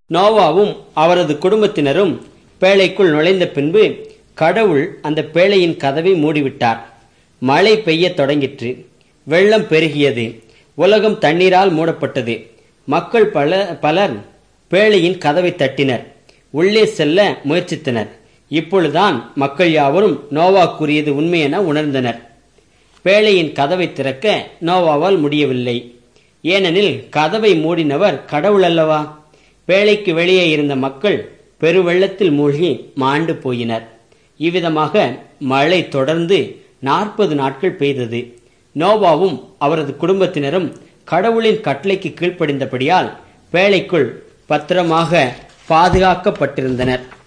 நோவாவும் அவரது குடும்பத்தினரும் பேழைக்குள் நுழைந்த பின்பு கடவுள் அந்த பேழையின் கதவை மூடிவிட்டார் மழை பெய்யத் தொடங்கிற்று வெள்ளம் பெருகியது உலகம் தண்ணீரால் மூடப்பட்டது மக்கள் பல பலர் பேழையின் கதவை தட்டினர் உள்ளே செல்ல முயற்சித்தனர் இப்பொழுதுதான் மக்கள் யாவரும் நோவா கூறியது உண்மை என உணர்ந்தனர் பேழையின் கதவை திறக்க நோவாவால் முடியவில்லை ஏனெனில் கதவை மூடினவர் கடவுள் அல்லவா பேழைக்கு வெளியே இருந்த மக்கள் பெருவெள்ளத்தில் மூழ்கி மாண்டு போயினர் இவ்விதமாக மழை தொடர்ந்து நாற்பது நாட்கள் பெய்தது நோவாவும் அவரது குடும்பத்தினரும் கடவுளின் கட்டளைக்கு கீழ்ப்படிந்தபடியால் பேழைக்குள் பத்திரமாக பாதுகாக்கப்பட்டிருந்தனர்